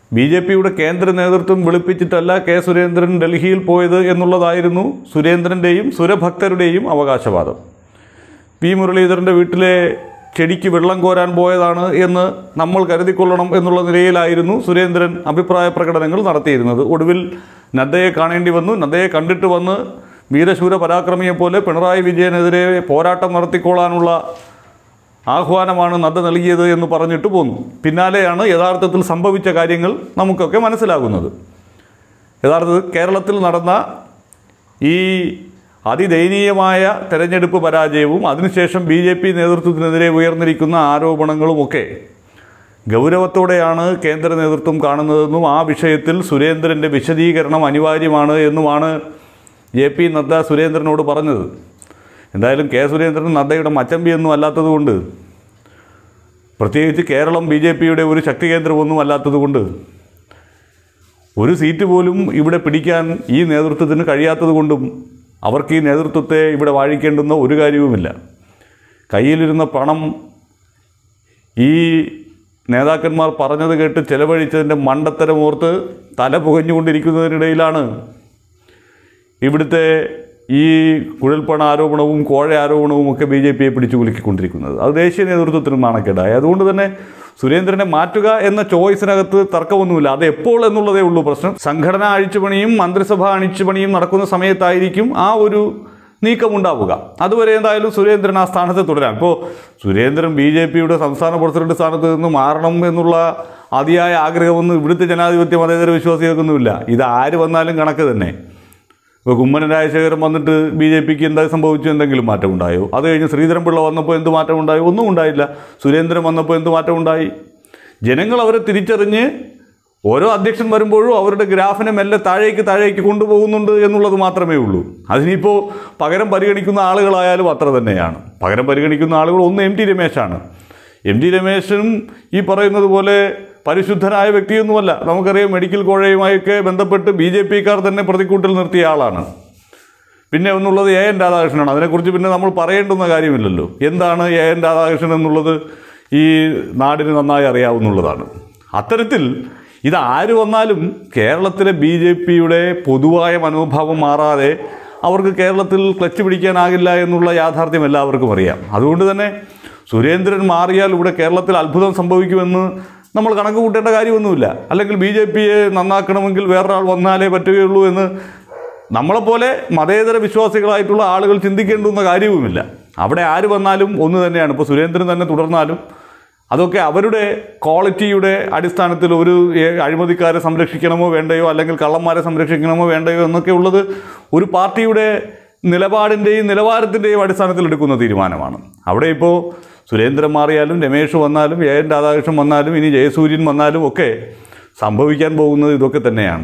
B J പിയുടെ കേന്ദ്ര നേതൃത്വം വിളിപ്പിച്ചിട്ടല്ല കെ സുരേന്ദ്രൻ ഡൽഹിയിൽ പോയത് എന്നുള്ളതായിരുന്നു സുരേന്ദ്രൻ്റെയും സുരഭക്തരുടെയും അവകാശവാദം പി മുരളീധരൻ്റെ വീട്ടിലെ ചെടിക്ക് വെള്ളം കോരാൻ പോയതാണ് എന്ന് നമ്മൾ കരുതിക്കൊള്ളണം എന്നുള്ള നിലയിലായിരുന്നു സുരേന്ദ്രൻ അഭിപ്രായ പ്രകടനങ്ങൾ നടത്തിയിരുന്നത് ഒടുവിൽ നദ്ദയെ കാണേണ്ടി വന്നു നദ്ദയെ കണ്ടിട്ട് വന്ന് വീരശൂര പരാക്രമിയെ പോലെ പിണറായി വിജയനെതിരെ പോരാട്ടം നടത്തിക്കൊള്ളാനുള്ള ആഹ്വാനമാണ് നദ്ദ നൽകിയത് എന്ന് പറഞ്ഞിട്ട് പോന്നു പിന്നാലെയാണ് യഥാർത്ഥത്തിൽ സംഭവിച്ച കാര്യങ്ങൾ നമുക്കൊക്കെ മനസ്സിലാകുന്നത് യഥാർത്ഥത്തിൽ കേരളത്തിൽ നടന്ന ഈ അതിദയനീയമായ തെരഞ്ഞെടുപ്പ് പരാജയവും അതിനുശേഷം ബി ജെ പി നേതൃത്വത്തിനെതിരെ ഉയർന്നിരിക്കുന്ന ആരോപണങ്ങളുമൊക്കെ ഗൗരവത്തോടെയാണ് കേന്ദ്ര നേതൃത്വം കാണുന്നതെന്നും ആ വിഷയത്തിൽ സുരേന്ദ്രൻ്റെ വിശദീകരണം അനിവാര്യമാണ് എന്നുമാണ് ജെ പി നദ്ദ സുരേന്ദ്രനോട് പറഞ്ഞത് എന്തായാലും കെ സുരേന്ദ്രൻ നദ്ദയുടെ മച്ചമ്പിയൊന്നും അല്ലാത്തതുകൊണ്ട് പ്രത്യേകിച്ച് കേരളം ബി ജെ പിയുടെ ഒരു ശക്തി കേന്ദ്രമൊന്നും അല്ലാത്തതുകൊണ്ട് ഒരു സീറ്റ് പോലും ഇവിടെ പിടിക്കാൻ ഈ നേതൃത്വത്തിന് കഴിയാത്തതുകൊണ്ടും അവർക്ക് ഈ നേതൃത്വത്തെ ഇവിടെ വാഴിക്കേണ്ടുന്ന ഒരു കാര്യവുമില്ല കയ്യിലിരുന്ന പണം ഈ നേതാക്കന്മാർ പറഞ്ഞത് കേട്ട് ചെലവഴിച്ചതിൻ്റെ മണ്ടത്തരമോർത്ത് തല പുകഞ്ഞുകൊണ്ടിരിക്കുന്നതിനിടയിലാണ് ഇവിടുത്തെ ഈ കുഴൽപ്പണ ആരോപണവും കോഴ ആരോപണവും ഒക്കെ ബി ജെ പിയെ പിടിച്ചു കുലുക്കിക്കൊണ്ടിരിക്കുന്നത് അത് ദേശീയ നേതൃത്വത്തിനും നാണക്കേടായി അതുകൊണ്ട് തന്നെ സുരേന്ദ്രനെ മാറ്റുക എന്ന ചോയ്സിനകത്ത് തർക്കമൊന്നുമില്ല അത് എപ്പോൾ എന്നുള്ളതേ ഉള്ളൂ പ്രശ്നം സംഘടനാ അഴിച്ചുപണിയും മന്ത്രിസഭ അഴിച്ചുപണിയും നടക്കുന്ന സമയത്തായിരിക്കും ആ ഒരു നീക്കമുണ്ടാവുക അതുവരെ എന്തായാലും സുരേന്ദ്രൻ ആ സ്ഥാനത്ത് തുടരാം ഇപ്പോൾ സുരേന്ദ്രൻ ബി ജെ പിയുടെ സംസ്ഥാന പ്രസിഡന്റ് സ്ഥാനത്ത് നിന്ന് മാറണം എന്നുള്ള അതിയായ ആഗ്രഹമൊന്നും ഇവിടുത്തെ ജനാധിപത്യ മതേതര വിശ്വാസികൾക്കൊന്നുമില്ല ഇത് ആര് വന്നാലും കണക്ക് തന്നെ ഇപ്പോൾ കുമ്മനം രാജശേഖരൻ വന്നിട്ട് ബി ജെ പിക്ക് എന്താ സംഭവിച്ചു എന്തെങ്കിലും മാറ്റമുണ്ടായോ അത് കഴിഞ്ഞ് ശ്രീധരൻപിള്ള വന്നപ്പോൾ എന്ത് മാറ്റമുണ്ടായോ ഒന്നും ഉണ്ടായില്ല സുരേന്ദ്രൻ വന്നപ്പോൾ എന്ത് മാറ്റമുണ്ടായി ജനങ്ങൾ അവരെ തിരിച്ചറിഞ്ഞ് ഓരോ അധ്യക്ഷൻ വരുമ്പോഴും അവരുടെ ഗ്രാഫിനെ മെല്ലെ താഴേക്ക് താഴേക്ക് കൊണ്ടുപോകുന്നുണ്ട് എന്നുള്ളത് മാത്രമേ ഉള്ളൂ അതിനിപ്പോൾ പകരം പരിഗണിക്കുന്ന ആളുകളായാലും അത്ര തന്നെയാണ് പകരം പരിഗണിക്കുന്ന ആളുകൾ ഒന്ന് എം ടി രമേശാണ് എം ടി രമേശനും ഈ പറയുന്നത് പോലെ പരിശുദ്ധനായ വ്യക്തിയൊന്നുമല്ല നമുക്കറിയാം മെഡിക്കൽ കോഴയുമായൊക്കെ ബന്ധപ്പെട്ട് ബി ജെ പിക്കാർ തന്നെ പ്രതിക്കൂട്ടിൽ നിർത്തിയ ആളാണ് പിന്നെ ഒന്നുള്ളത് എ എൻ രാധാകൃഷ്ണനാണ് അതിനെക്കുറിച്ച് പിന്നെ നമ്മൾ പറയേണ്ടുന്ന കാര്യമില്ലല്ലോ എന്താണ് എ എൻ രാധാകൃഷ്ണൻ എന്നുള്ളത് ഈ നാടിന് നന്നായി അറിയാവുന്നുള്ളതാണ് അത്തരത്തിൽ ഇത് ആര് വന്നാലും കേരളത്തിലെ ബി ജെ പിയുടെ പൊതുവായ മനോഭാവം മാറാതെ അവർക്ക് കേരളത്തിൽ ക്ലച്ച് പിടിക്കാനാകില്ല എന്നുള്ള യാഥാർത്ഥ്യം എല്ലാവർക്കും അറിയാം അതുകൊണ്ട് തന്നെ സുരേന്ദ്രൻ മാറിയാൽ ഇവിടെ കേരളത്തിൽ അത്ഭുതം സംഭവിക്കുമെന്ന് നമ്മൾ കണക്ക് കൂട്ടേണ്ട കാര്യമൊന്നുമില്ല അല്ലെങ്കിൽ ബി ജെ പിയെ നന്നാക്കണമെങ്കിൽ വേറൊരാൾ വന്നാലേ പറ്റുകയുള്ളൂ എന്ന് നമ്മളെപ്പോലെ മതേതര വിശ്വാസികളായിട്ടുള്ള ആളുകൾ ചിന്തിക്കേണ്ടുന്ന കാര്യവുമില്ല അവിടെ ആര് വന്നാലും ഒന്ന് തന്നെയാണ് ഇപ്പോൾ സുരേന്ദ്രൻ തന്നെ തുടർന്നാലും അതൊക്കെ അവരുടെ ക്വാളിറ്റിയുടെ അടിസ്ഥാനത്തിൽ ഒരു ഏ- അഴിമതിക്കാരെ സംരക്ഷിക്കണമോ വേണ്ടയോ അല്ലെങ്കിൽ കള്ളന്മാരെ സംരക്ഷിക്കണമോ വേണ്ടയോ എന്നൊക്കെ ഉള്ളത് ഒരു പാർട്ടിയുടെ നിലപാടിൻ്റെയും നിലവാരത്തിൻ്റെയും അടിസ്ഥാനത്തിൽ എടുക്കുന്ന തീരുമാനമാണ് അവിടെ ഇപ്പോൾ സുരേന്ദ്രൻ മാറിയാലും രമേശ് വന്നാലും എ എൻ രാധാകൃഷ്ണൻ വന്നാലും ഇനി ജയസൂര്യൻ വന്നാലും ഒക്കെ സംഭവിക്കാൻ പോകുന്നത് ഇതൊക്കെ തന്നെയാണ്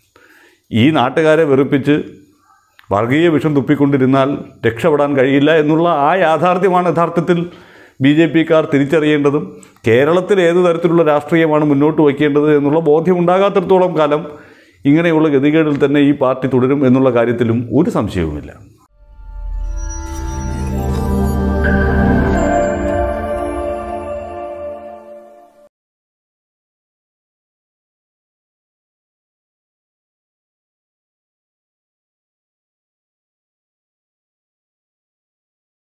ഈ നാട്ടുകാരെ വെറുപ്പിച്ച് വർഗീയ വിഷം തുപ്പിക്കൊണ്ടിരുന്നാൽ രക്ഷപ്പെടാൻ കഴിയില്ല എന്നുള്ള ആ യാഥാർത്ഥ്യമാണ് യഥാർത്ഥത്തിൽ ബി ജെ പിക്കാർ തിരിച്ചറിയേണ്ടതും കേരളത്തിൽ ഏതു തരത്തിലുള്ള രാഷ്ട്രീയമാണ് മുന്നോട്ട് വയ്ക്കേണ്ടത് എന്നുള്ള ബോധ്യം ഉണ്ടാകാത്തിടത്തോളം കാലം ഇങ്ങനെയുള്ള ഗതികേടിൽ തന്നെ ഈ പാർട്ടി തുടരും എന്നുള്ള കാര്യത്തിലും ഒരു സംശയവുമില്ല